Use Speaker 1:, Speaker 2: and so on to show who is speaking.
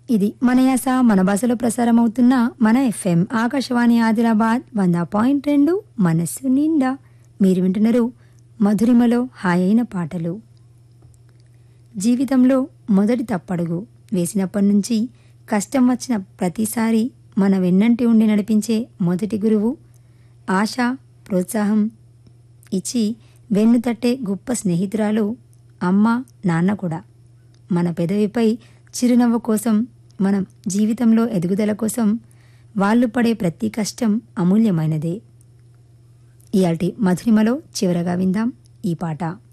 Speaker 1: ఇది మన యాస మన భాషలో ప్రసారం అవుతున్న మన ఎఫ్ఎం ఆకాశవాణి ఆదిలాబాద్ వంద పాయింట్ రెండు మనస్సు నిండా మీరు వింటున్నారు మధురిమలో హాయైన పాటలు జీవితంలో మొదటి తప్పడుగు వేసినప్పటి నుంచి కష్టం వచ్చిన ప్రతిసారి మన వెన్నంటి ఉండి నడిపించే మొదటి గురువు ఆశ ప్రోత్సాహం ఇచ్చి వెన్ను తట్టే గొప్ప స్నేహితురాలు అమ్మ నాన్న కూడా మన పెదవిపై చిరునవ్వు కోసం మనం జీవితంలో ఎదుగుదల కోసం వాళ్ళు పడే ప్రతి కష్టం అమూల్యమైనదే ఇయాల్టి మధురిమలో చివరగా విందాం ఈ పాట